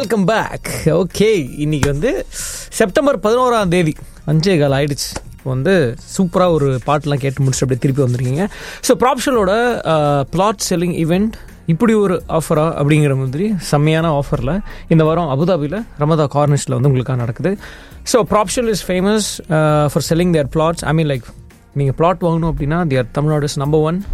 Welcome back okay இன்னைக்கு வந்து September பதினோராம் தேதி அஞ்சே கால் ஆயிடுச்சு இப்போ வந்து சூப்பராக ஒரு பாட்டெலாம் கேட்டு முடிச்சுட்டு அப்படியே திருப்பி வந்திருக்கீங்க ஸோ ப்ராப்ஷலோட பிளாட் செல்லிங் ஈவெண்ட் இப்படி ஒரு ஆஃபரா அப்படிங்கிற மாதிரி செம்மையான ஆஃபரில் இந்த வாரம் அபுதாபியில் ரமதா கார்னிஷில் வந்து உங்களுக்காக நடக்குது so Propshell is famous for selling their flats I mean like நீங்கள் பிளாட் வாங்கணும் அப்படின்னா they're Tamil Nadu is number one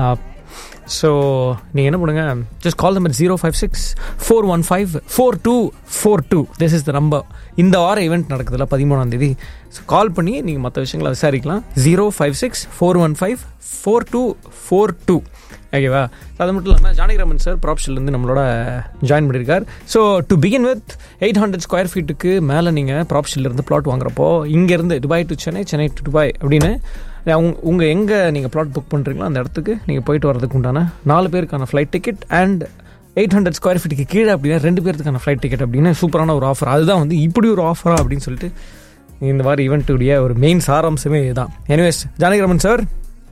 so நீங்கள் என்ன பண்ணுங்க just call number zero five six four one five four two four two this is the number இந்த வார event நடக்குதுல்ல பதிமூணாம் தேதி ஸோ கால் பண்ணி நீங்கள் மற்ற விஷயங்களை விசாரிக்கலாம் zero five six four one five four two four two ஓகேவா அது மட்டும் இல்லாமல் ஜானகிராமன் சார் ப்ராப்ஷன்லேருந்து நம்மளோட ஜாயின் பண்ணியிருக்கார் so to begin with eight hundred square ஃபீட்டுக்கு மேலே நீங்கள் ப்ராப்ஷன்லேருந்து பிளாட் வாங்குறப்போ இங்கேருந்து Dubai to Chennai Chennai to Dubai அப்படின்னு உங்க உங்கள் எங்கே நீங்கள் பிளாட் புக் பண்ணுறீங்களோ அந்த இடத்துக்கு நீங்கள் போயிட்டு வரதுக்கு உண்டான நாலு பேருக்கான flight ticket and eight hundred square ஃபீட்டுக்கு கீழே அப்படின்னா ரெண்டு பேருக்கான ஃப்ளைட் டிக்கெட் அப்படின்னு சூப்பரான ஒரு ஆஃபர் அதுதான் வந்து இப்படி ஒரு ஆஃபரா அப்படின்னு சொல்லிட்டு இந்த மாதிரி ஈவெண்ட்டுடைய ஒரு மெயின் சாராம்சமே இதுதான் எனிவேஸ் ஜானகிராமன் சார்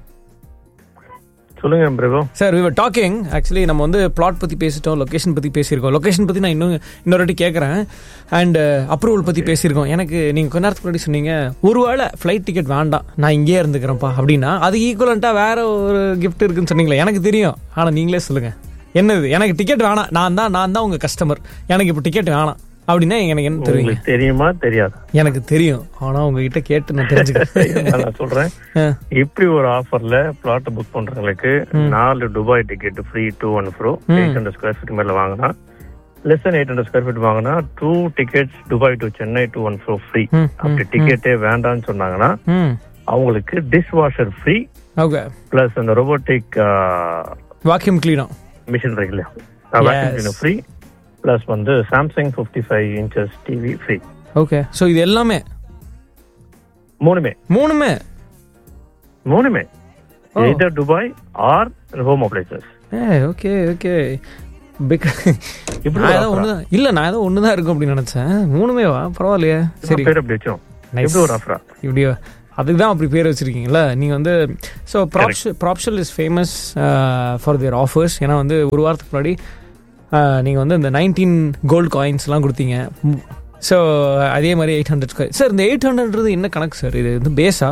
சொல்லுங்க Prabhu sir we talking actually நம்ம வந்து பிளாட் பற்றி பேசிட்டோம் லொக்கேஷன் பற்றி பேசியிருக்கோம் லொக்கேஷன் பற்றி நான் இன்னும் இன்னொரு வாட்டி கேட்குறேன் அண்ட் அப்ரூவல் பற்றி பேசியிருக்கோம் எனக்கு நீங்கள் கொஞ்ச நேரத்துக்கு முன்னாடி சொன்னீங்க ஒருவேளை ஃப்ளைட் டிக்கெட் வேண்டாம் நான் இங்கேயே இருந்துக்கிறேன்ப்பா அப்படின்னா அது ஈக்குவலண்ட்டாக வேற ஒரு கிஃப்ட் இருக்குன்னு சொன்னீங்களே எனக்கு தெரியும் ஆனால் நீங்களே சொல்லுங்கள் என்னது எனக்கு டிக்கெட் வேணாம் நான் தான் நான் தான் உங்கள் கஸ்டமர் எனக்கு இப்போ டிக்கெட் வேணாம் அப்படின்னா எனக்கு என்ன தெரியுங்க உங்களுக்கு தெரியுமா தெரியாது எனக்கு தெரியும் ஆனால் உங்ககிட்ட கேட்டு நான் தெரிஞ்சுக்கிறேன் நான் சொல்றேன் ஆ, இப்படி ஒரு ஆஃபர்ல பிளாட் புக் பண்றவங்களுக்கு நாலு Dubai ticket free to and fro eight hundred square feet மேல வாங்கினா less than eight hundred square feet வாங்கினா two tickets Dubai to Chennai to and fro free hmm, அப்படி டிக்கெட்டே வேண்டாம்னு சொன்னாங்கன்னா ம் அவங்களுக்கு dish washer free okay plus அந்த robotic vacuum cleaner machine இருக்குல்லையா ஃப்ரீ பிளஸ் வந்து Samsung fifty five inches TV free okay so இது எல்லாமே மூணுமே மூணுமே மூணுமே Oh. Either Dubai R home appliances ஏ ஓகே ஓகே பிக் இப்படி நான் ஒரு ஏதோ offer ஆ? ஒன்று இல்லை நான் ஏதோ ஒன்று தான் இருக்கும் அப்படின்னு நினச்சேன் மூணுமே வா பரவாயில்லையே சரி பேர் அப்படி வச்சோம் Nice. எப்படி ஒரு ஆஃபரா இப்படியோ அதுக்கு தான் அப்படி பேர் வச்சிருக்கீங்களா நீங்கள் வந்து so Propshell Propshell is famous for their offers ஏன்னா வந்து ஒரு வாரத்துக்கு முன்னாடி நீங்கள் வந்து இந்த நைன்டீன் கோல்டு காயின்ஸ்லாம் கொடுத்தீங்க ஸோ அதே மாதிரி எயிட் ஹண்ட்ரட் ஸ்கொயர் சார் இந்த எயிட் ஹண்ட்ரட்ன்றது என்ன கணக்கு சார் இது வந்து பேஸா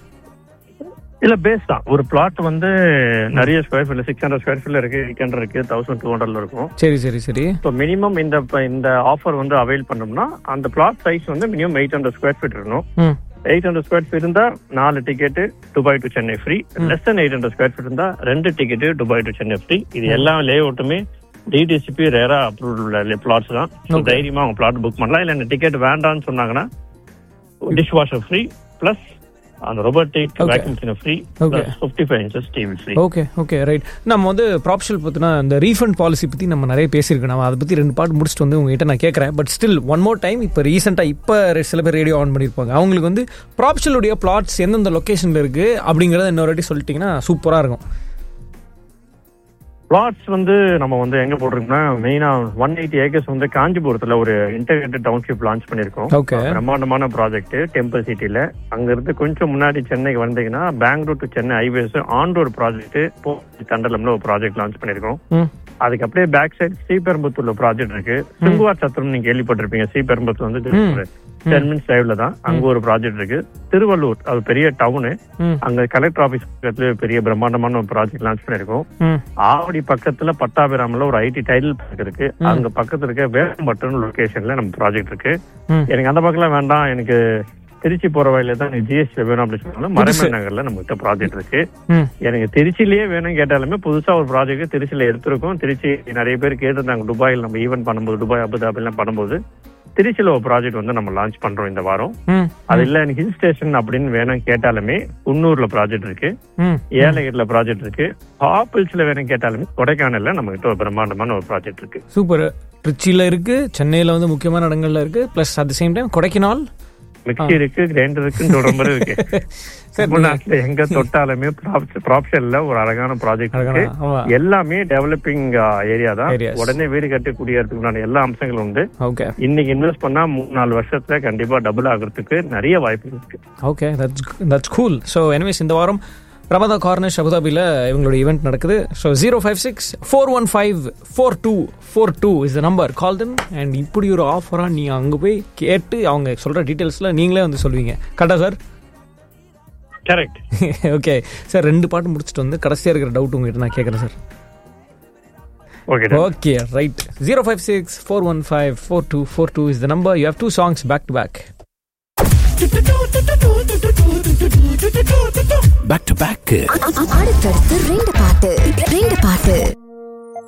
இல்ல பேஸ் தான் ஒரு பிளாட் வந்து நிறைய ஸ்கொயர் ஃபீட்ல சிக்ஸ் ஹண்ட்ரட் ஸ்கொயர் ஃபீட்ல இருக்கு எயிட் ஹண்ட்ரட் இருக்கு தௌசண்ட் டூ ஹண்ட்ரட்ல இருக்கும் சரி சரி சரி ஸோ மினிமம் இந்த இந்த ஆஃபர் வந்து அவைல் பண்ணோம்னா அந்த பிளாட் சைஸ் வந்து minimum eight hundred square feet இருக்கணும் hmm eight hundred square feet இருந்தா நாலு ticket Dubai to Chennai free less than eight hundred square feet இருந்தா ரெண்டு ticket Dubai to Chennai free இது எல்லா லே அவுட்டுமே டிடிசிபி ரேரா அப்ரூவல் பிளாட்ஸ் தான் ஸோ Okay. தைரியமா அவங்க பிளாட் புக் பண்ணலாம் இல்ல இந்த டிக்கெட் வேண்டாம்னு சொன்னாங்கன்னா டிஷ் வாஷர் ஃப்ரீ பிளஸ் அந்த robotic Okay. Vacuum free Okay. Fifty five inches TV free okay okay right நம்ம வந்து ப்ராப்ஷல் பற்றினா இந்த ரீஃபண்ட் பாலிசி பற்றி நம்ம நிறைய பேசியிருக்கோம் நம்ம அதை பற்றி ரெண்டு பாட்டு முடிச்சுட்டு வந்து உங்ககிட்ட நான் கேட்குறேன் but still one more time இப்போ ரீசெண்டாக இப்போ சில பேர் ரேடியோ ஆன் பண்ணியிருப்பாங்க அவங்களுக்கு வந்து ப்ராப்ஷலுடைய பிளாட்ஸ் எந்தெந்த லொக்கேஷனில் இருக்குது அப்படிங்கிறத இன்னொரு வாட்டி சொல்லிட்டீங்கன்னா சூப்பராக இருக்கும் பிளாட்ஸ் வந்து நம்ம வந்து எங்க போட்டிருக்கோம்னா மெயினா ஒன் எயிட்டி ஏக்கர்ஸ் வந்து காஞ்சிபுரத்துல ஒரு இன்டகிரேட்டட் டவுன்ஷிப் லான்ச் பண்ணிருக்கோம் ஓகே பிரம்மாண்டமான ப்ராஜெக்ட் டெம்பிள் சிட்டில அங்க இருந்து கொஞ்சம் முன்னாடி சென்னைக்கு வந்தீங்கன்னா Bangalore to Chennai highways on road project தண்டலம்ல ஒரு ப்ராஜெக்ட் லான்ச் பண்ணிருக்கோம் ம் அதுக்கு அப்படியே பேக் சைடு ஸ்ரீபெரும்புத்தூர்ல ப்ராஜெக்ட் இருக்கு சிங்குவார் சத்திரம் நீங்க கேள்விப்பட்டிருப்பீங்க ஸ்ரீபெரும்புத்தூர் வந்து டென் மினிட்ஸ் டிரைவ்ல தான் அங்க ஒரு ப்ராஜெக்ட் இருக்கு திருவள்ளூர் அது பெரிய டவுனு ம் அங்க கலெக்டர் ஆபீஸ் பக்கத்துல பெரிய பிரம்மாண்டமான ஒரு ப்ராஜெக்ட் லான்ச் பண்ணிருக்கோம் ம் ஆவடி பக்கத்துல பட்டாபிராமல ஒரு ஐடி டைட்டில் பார்க் இருக்கு அங்க பக்கத்துல இருக்க வேம்பட்டன் லொகேஷன்ல நம்ம ப்ராஜெக்ட் இருக்கு ம். எனக்கு அந்த பக்கம் வேண்டாம் எனக்கு திருச்சி போற வழியில தான் எனக்கு ஜிஎஸ்டி வேணும் அப்படின்னு சொன்னாலும் மரமே நகர்ல நம்ம கிட்ட ப்ராஜெக்ட் இருக்கு ம் எனக்கு திருச்சிலேயே வேணும் கேட்டாலுமே புதுசா ஒரு ப்ராஜெக்ட் திருச்சியில எடுத்திருக்கோம் திருச்சி நிறைய பேர் கேட்டிருந்தாங்க துபாயில் நம்ம ஈவென்ட் பண்ணும்போது துபாய் அபுதாபிலாம் பண்ணும்போது திருச்சியில ஒரு ப்ராஜெக்ட் வந்து நம்ம லான்ச் பண்றோம் இந்த வாரம் ம் அது இல்ல எனக்கு ஹில் ஸ்டேஷன் அப்படின்னு வேணும் கேட்டாலுமே குன்னூர்ல ப்ராஜெக்ட் இருக்கு ம் ஏலகிரில ப்ராஜெக்ட் இருக்கு ஆப்பிள்ஸ்ல வேணும் கேட்டாலுமே கொடைக்கானல்ல நம்ம கிட்ட ஒரு பிரம்மாண்டமான ஒரு ப்ராஜெக்ட் இருக்கு சூப்பர் திருச்சியில் இருக்குது சென்னையில் வந்து முக்கியமான இடங்கள்ல இருக்குது plus at the same time Kodaikanal mixie இருக்கு கிரைண்டர் இருக்கு தொடர்பு இருக்கு சரி தமிழ்நாட்டுல எங்க தொட்டாலுமே ப்ராப்ஷன்ல ஒரு அழகான ப்ராஜெக்ட் இருக்கு ஆமாம் எல்லாமே டெவலப்பிங் ஏரியா தான் Areas. உடனே வீடு கட்டி குடியேறதுக்குண்டான எல்லா அம்சங்களும் உண்டு ஓகே இன்னைக்கு இன்வெஸ்ட் பண்ணா மூணு நாலு வருஷத்துல கண்டிப்பா டபுள் ஆகுறதுக்கு நிறைய வாய்ப்பு இருக்கு okay that's that's cool so anyways இந்த வாரம் ரமதா கார்னிஷ் அபுதாபியில் இவங்களோட ஈவெண்ட் நடக்குது so zero five six four one five four two four two is the number call then and இப்படி ஒரு ஆஃபராக நீங்கள் அங்கே போய் கேட்டு அவங்க சொல்கிற டீட்டெயில்ஸில் நீங்களே வந்து சொல்லுவீங்க கரெக்டா சார் கரெக்ட் ஓகே சார் ரெண்டு பாட்டு முடிச்சுட்டு வந்து கடைசியாக இருக்கிற டவுட் உங்ககிட்ட நான் கேட்குறேன் sir okay okay right zero five six four one five four two four two is the number you have two songs back to back back to back அடுத்தடுத்து ரெண்டு பாட்டு ரெண்டு பாட்டு